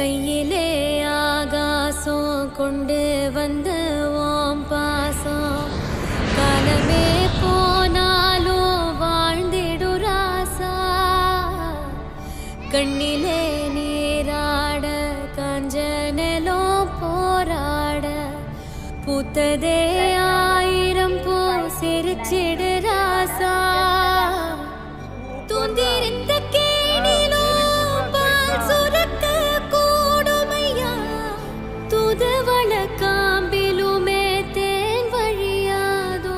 கையிலே ஆகாசம் கொண்டு வந்த ஓம் பாசம் காலமே போனாலும் வாழ்ந்திடு ராசா கண்ணிலே நீராட காஞ்சனலோ போராட பூத்ததே ஆயிரம் பூ சிரிச்சிடு ராசா தூந்திருந்த கேணிலோ பால் சுரக்க கூடுமையா தூதுவள காம்பிலுமே தேன் வழியாதோ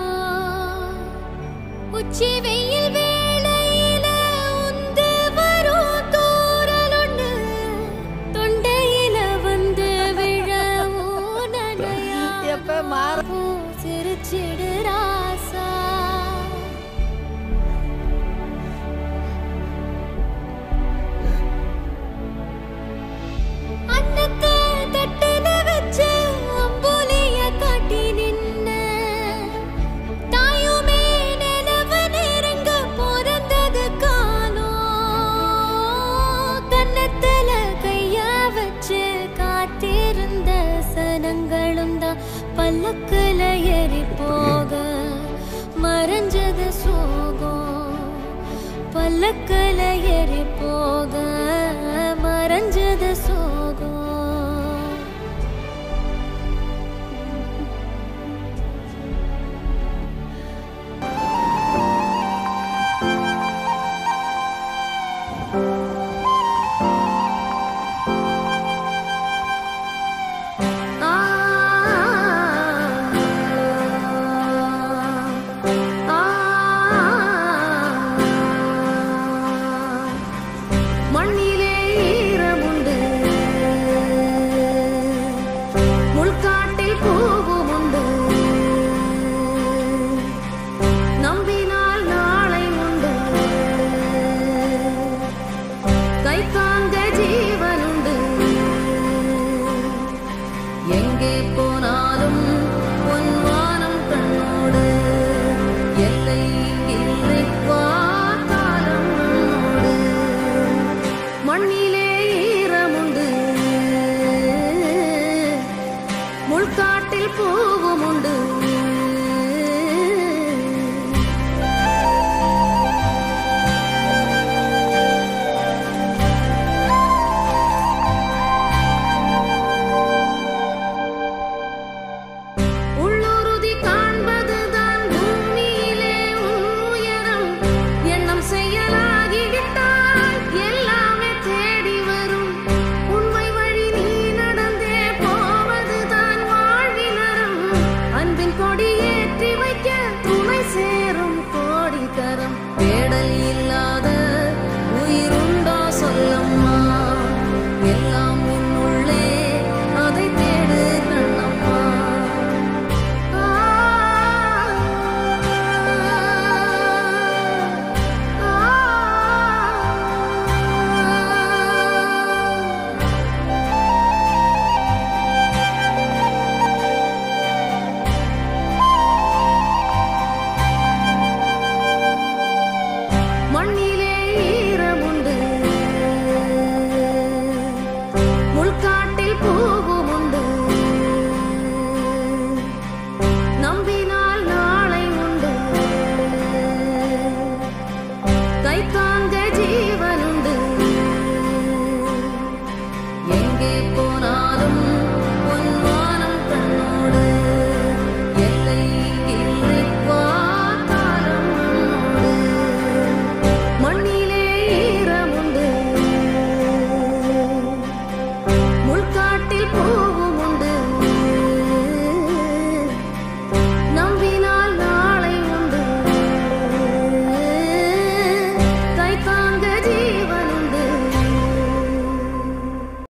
உச்சி வெயில் வேளையில உந்து வரும் தூறலொண்டு தொண்டையில வந்து விழவும் நனையா எப்ப மாற பூ சிரிச்சிடு ராசா அன்னத்தை தட்டுல வச்சு அம்புலிய காட்டி நின்ன தாயுமே நிலவு நெருங்க பிறந்தது காலம் கன்னத்துல கைய வச்சு காத்திருந்த சனங்களும் தான் பல்லக்குல ஏறி போக மறைஞ்சது சோகம் பல்லக்குல ஏறி போக மறைஞ்சது சோகம்